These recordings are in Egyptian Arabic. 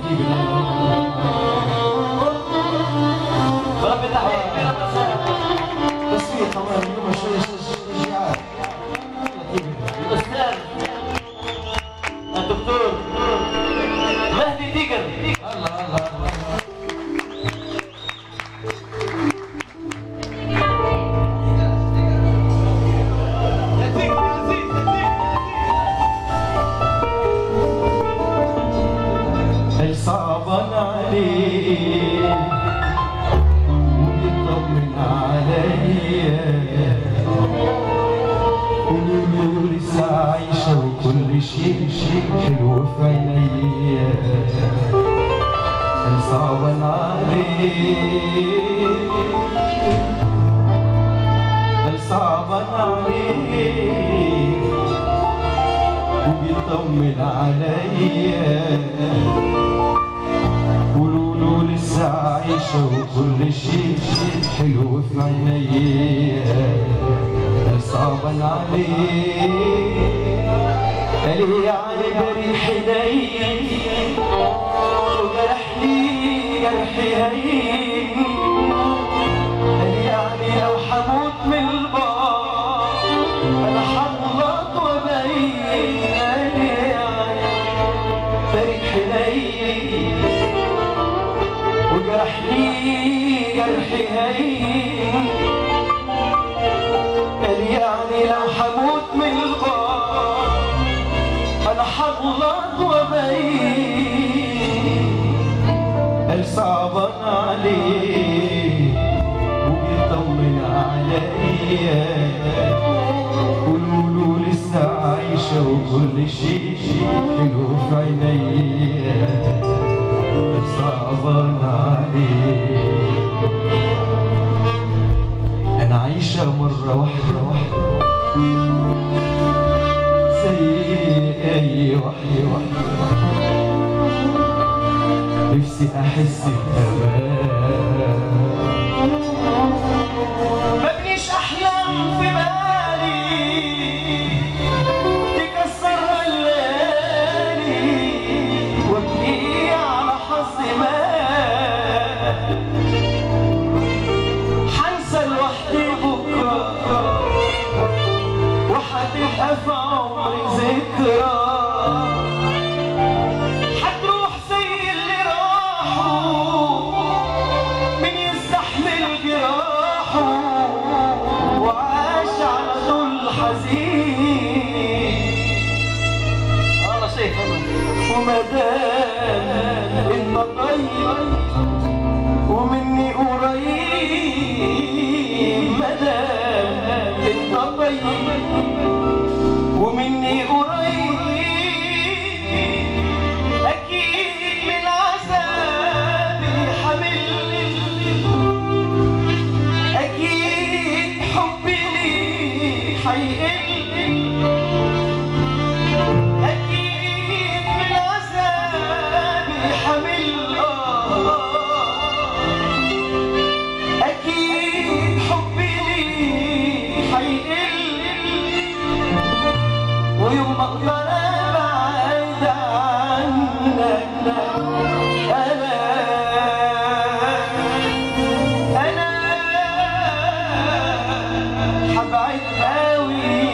بربي تحية كبيرة تصوير طبعا اليوم شوية تشجيعات الأستاذ الدكتور مهدي ديقر الله الله الله صعبان عليه ويطمن عليا قولوا لسه عايشة وكل شيء شيء حلو في عينيا صعبان عليه صعبان عليه وبيطمن عليا قولوا له لسه عايشة وكل شيء حلو في عينيا صعبا عليه قال لي يعني بريح ايدي وجرحني جرحي هين قال لي يعني لو حموت من البار انا حملط وبين قال لي يعني بريح ايدي وجرحني جرحي هين قال يعني لو حموت من الغار انا حغلط وبين قال صعبان عليه وبيطمن عليا قولوا له لسه عايشة وكل شيء حلو في عينيا صعبان عليه أنا عايشة مرة واحدة واحدة زي أي واحدة واحدة نفسي أحس بأمان مبنيش أحلام في بالي تكسر الليالي وابني على حظ مال حنسى لوحدي بكرة وحتبقى في عمري ذكرى حتروح زي اللي راحوا مين يستحمل جراحه وعاش على طول حزين الله شيخ ومدام انت طيب ومني قريب مدام انت طيب ومني قريب اكيد من عذابي حملني اكيد حبي ليك حيقل أكيد من عذابي حمل أكيد حبي ليك حيقل ويوم ما أقدر أبعد عنك أنا أنا حبعد قوي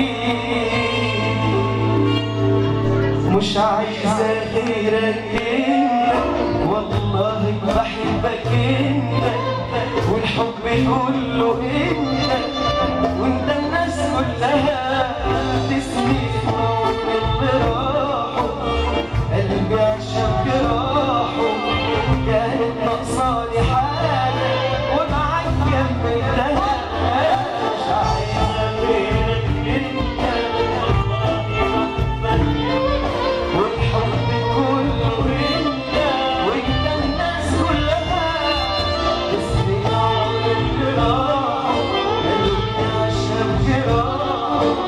مش عايزة غيرك انت والله بحبك انت والحب كله انت وانت الناس كلها تسمي من الراحه قلبي عشان جراحه كانت ناقصاني حاجة ومعاك كملتها مش عايزة غيرك انت والحب كله انت وانت الناس كلها تسمي عمر الجراح قلبي عشان جراح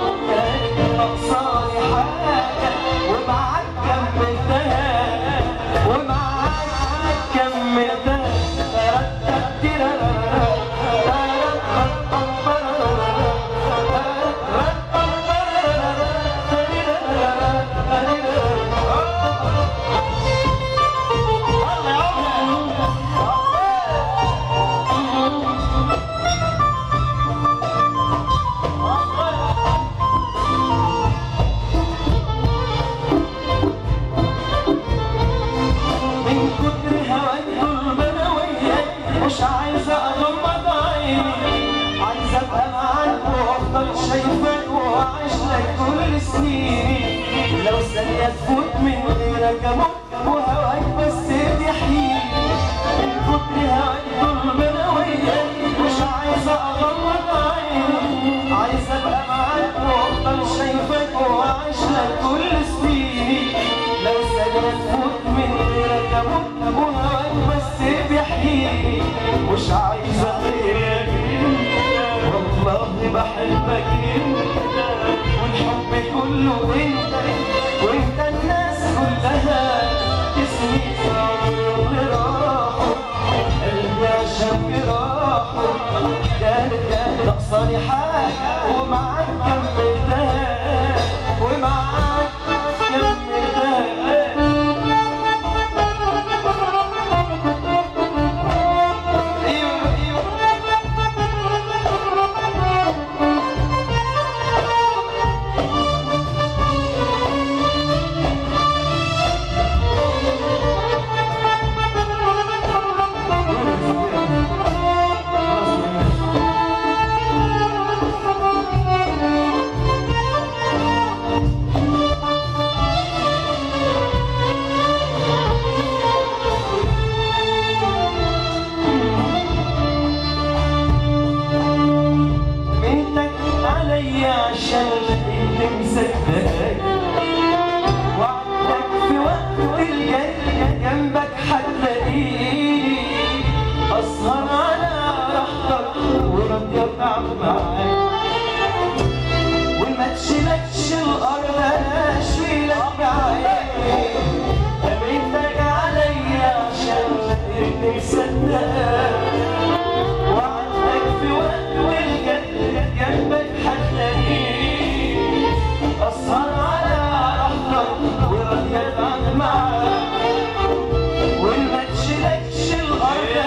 ثانية تفوت من غيرك اموت وهواك بس بيحييني من كتر هواك طول ما انا وياك مش عايزة اغمض عيني عايزة ابقى معاك وافضل شايفك واعيش لك كل سنيني لو ثانية تفوت من غيرك اموت وهواك بس بيحييني مش عايزة غيرك والله بحبك انت والحب كله انت وانت الناس كلها اسمي في عمري راحوا قلبي عشان راحوا كانت كانت ناقصاني حاجة ومعاك كملتها ومعاك كملتها ايوه ايوه منك عليا عشان انت مصدقك وعدك في وقت الجد جنبك هتلاقيني اسهر على راحتك وراضي اتعب معاك وما تشيلكش الارض انا اشيلك عيني منك عليا عشان انت مصدقك وعندك في وقت والجد جنبك هتلاقيني أسهر على راحتك وراضي أتعب معاك وما تشيلكش الأرض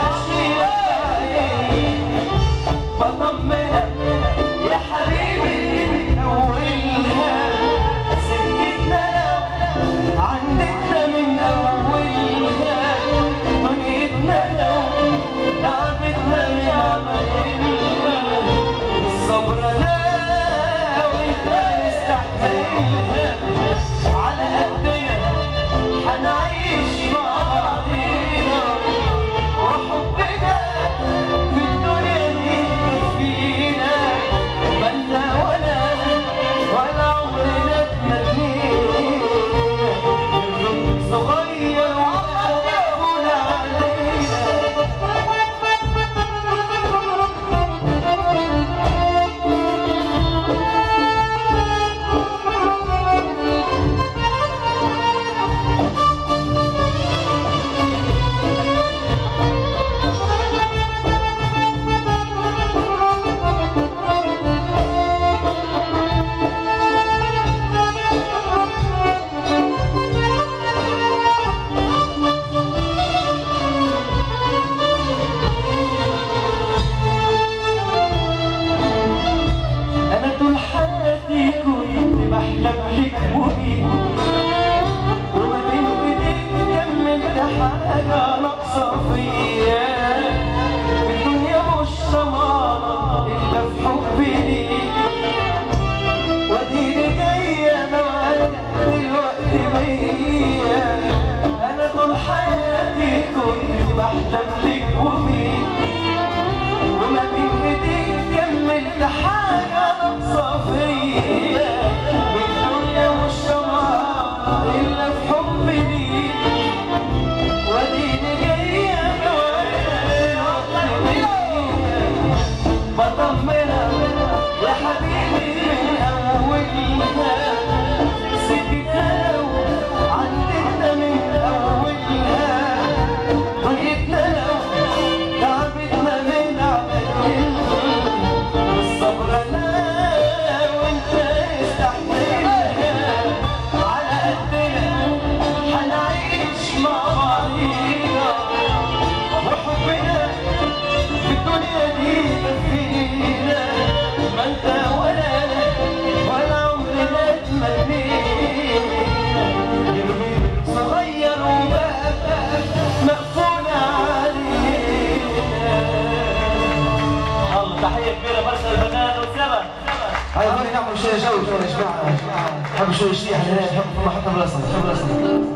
أشيلك بطمنك يا حبيبي من أولها سكتنا لو عندنا من أولها دنيتنا لو لعبتنا من عملنا الصبر لا وانت مستحملها على قدنا هنعيش مع بعضينا وحبنا في الدنيا دي فينا ما انت ولا ولا عمرنا اتمنينا صغير ومقبول علينا أنا طول حياتي كنت بحلم بيك وبيك وما بين إيديك كملت حاجة ناقصة فيا الدنيا مش ضمانة إلا في حبي ليك وأديني جاية معاك دلوقتي بيا أنا طول حياتي كنت بحلم بيك وبيك وما بين ايديك كملت حاجة ناقصة فيا والدنيا والشمعة إلا في حبي ليك واديني جاية بطمنها يا حبيبي من أولها سكتها لو عندنا من أولها ضيقنا لو تعبتنا من عملنا الصبر لا وانت استحملها على قدنا هنعيش مع بعضينا وحبنا في الدنيا دي كفينا ما انت ولا انا ولا عمرنا تمنينا صغير وبقى مقفول علينا الله تحية كبيرة برشا البنات والزمن هاي خلينا نعمل شوية جو شوية يا جماعة حب شوي شتي على حب حتى بلاصه حب بلاصه